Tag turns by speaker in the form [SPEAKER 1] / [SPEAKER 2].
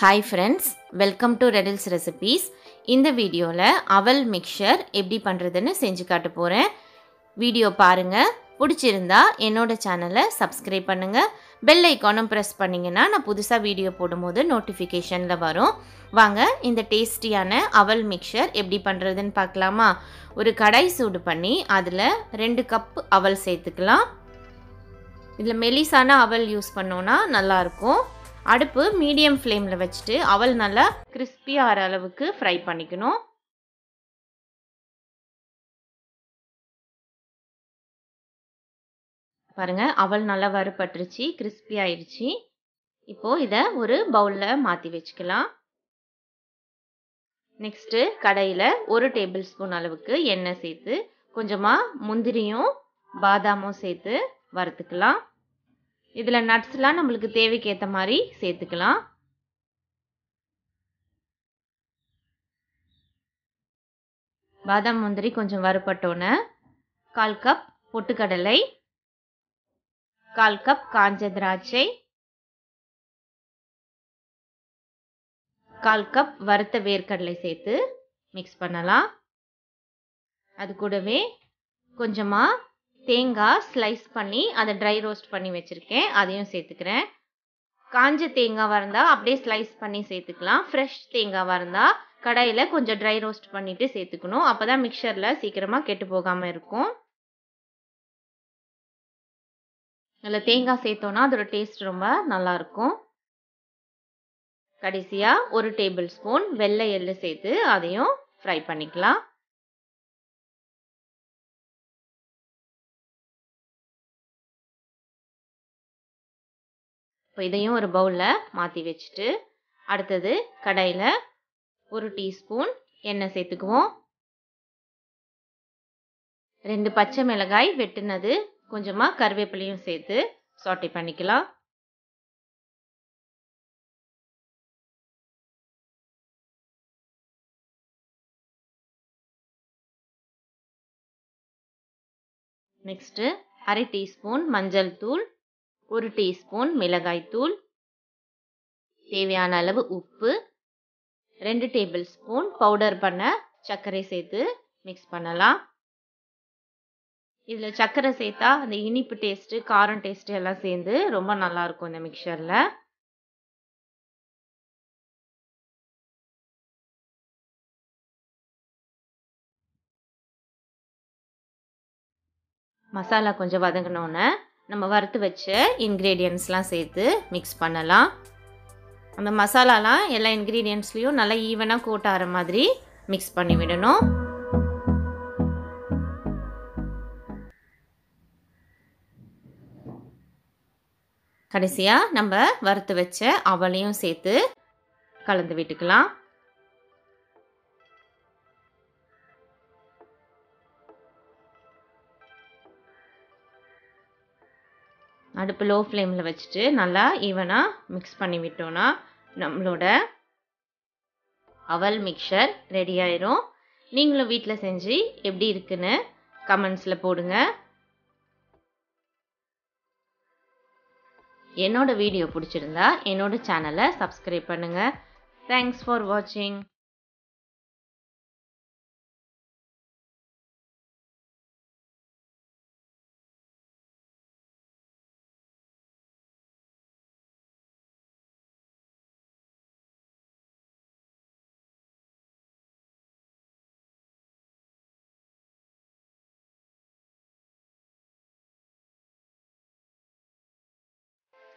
[SPEAKER 1] hi friends welcome to ரெடில்ஸ் recipes இந்த வீடியோவில் அவல் மிக்சர் எப்படி பண்ணுறதுன்னு செஞ்சு காட்ட போகிறேன் வீடியோ பாருங்கள் பிடிச்சிருந்தா என்னோட சேனலை சப்ஸ்கிரைப் பண்ணுங்கள் பெல் ஐக்கானும் ப்ரெஸ் பண்ணிங்கன்னா நான் புதுசாக வீடியோ போடும்போது நோட்டிஃபிகேஷனில் வரும் வாங்க இந்த டேஸ்டியான அவல் மிக்சர் எப்படி பண்ணுறதுன்னு பார்க்கலாமா ஒரு கடாய் சூடு பண்ணி அதில் ரெண்டு கப் அவல் சேர்த்துக்கலாம் இதில் மெலிசான அவல் யூஸ் பண்ணோன்னா நல்லாயிருக்கும் அடுப்பு மீடியம் ஃப்ளேமில் வச்சுட்டு அவல் நல்லா கிறிஸ்பி ஆகிற அளவுக்கு ஃப்ரை பண்ணிக்கணும் பாருங்க அவல் நல்லா வறுபட்டுருச்சு கிறிஸ்பி ஆயிடுச்சு இப்போது இதை ஒரு பவுலில் மாற்றி வச்சுக்கலாம் நெக்ஸ்ட்டு கடையில் ஒரு டேபிள் ஸ்பூன் அளவுக்கு எண்ணெய் சேர்த்து கொஞ்சமாக முந்திரியும் பாதாமும் சேர்த்து வறுத்துக்கலாம் இதில் நட்ஸ்லாம் நம்மளுக்கு தேவைக்கு ஏற்ற மாதிரி சேர்த்துக்கலாம் பாதாம் முந்திரி கொஞ்சம் வறுபட்டோன்னே கால் கப் பொட்டுக்கடலை கால் கப் காஞ்ச திராட்சை கால் கப் வறுத்த வேர்க்கடலை சேர்த்து மிக்ஸ் பண்ணலாம் அது கூடவே கொஞ்சமாக தேங்காய் ஸ்லைஸ் பண்ணி அதை ட்ரை ரோஸ்ட் பண்ணி வச்சுருக்கேன் அதையும் சேர்த்துக்கிறேன் காஞ்ச தேங்காவாக இருந்தால் அப்படியே ஸ்லைஸ் பண்ணி சேர்த்துக்கலாம் ஃப்ரெஷ் தேங்காவாக இருந்தால் கடாயில் கொஞ்சம் ட்ரை ரோஸ்ட் பண்ணிவிட்டு சேர்த்துக்கணும் அப்போ தான் மிக்சரில் சீக்கிரமாக கெட்டு போகாமல் இருக்கும் அதில் தேங்காய் சேர்த்தோன்னா அதோட டேஸ்ட் ரொம்ப நல்லாயிருக்கும் கடைசியாக ஒரு டேபிள் ஸ்பூன் வெள்ளை எள்ளு சேர்த்து அதையும் ஃப்ரை பண்ணிக்கலாம் இப்போ இதையும் ஒரு பவுலில் மாற்றி வச்சுட்டு அடுத்தது கடாயில் ஒரு டீஸ்பூன் எண்ணெய் சேர்த்துக்குவோம் ரெண்டு பச்சை மிளகாய் வெட்டுனது கொஞ்சமாக கருவேப்பிலையும் சேர்த்து சாட்டை பண்ணிக்கலாம் நெக்ஸ்ட்டு அரை டீஸ்பூன் மஞ்சள் தூள் ஒரு டீஸ்பூன் மிளகாய் தூள் தேவையான அளவு உப்பு ரெண்டு டேபிள் ஸ்பூன் பவுடர் பண்ண சர்க்கரை சேர்த்து மிக்ஸ் பண்ணலாம் இதில் சர்க்கரை சேர்த்தா அந்த இனிப்பு டேஸ்ட்டு காரம் டேஸ்ட்டு எல்லாம் சேர்ந்து ரொம்ப நல்லாயிருக்கும் இந்த மிக்சரில் மசாலா கொஞ்சம் வதங்கினோன்னே நம்ம வறுத்து வச்ச இன்க்ரீடியன்ட்ஸ்லாம் சேர்த்து மிக்ஸ் பண்ணலாம் அந்த மசாலாலாம் எல்லா இன்க்ரீடியன்ட்ஸ்லேயும் நல்லா ஈவனாக கோட் ஆகிற மாதிரி மிக்ஸ் பண்ணி விடணும் கடைசியாக நம்ம வறுத்து வச்ச அவளையும் சேர்த்து கலந்து விட்டுக்கலாம் அடுப்பு லோ ஃப்ளேமில் வச்சுட்டு நல்லா ஈவனாக மிக்ஸ் பண்ணி விட்டோன்னா நம்மளோட அவல் மிக்சர் ரெடி ஆயிரும் நீங்களும் வீட்டில் செஞ்சு எப்படி இருக்குன்னு கமெண்ட்ஸில் போடுங்க என்னோட வீடியோ பிடிச்சிருந்தா என்னோட சேனலை சப்ஸ்கிரைப் பண்ணுங்கள் தேங்க்ஸ் ஃபார் வாட்சிங்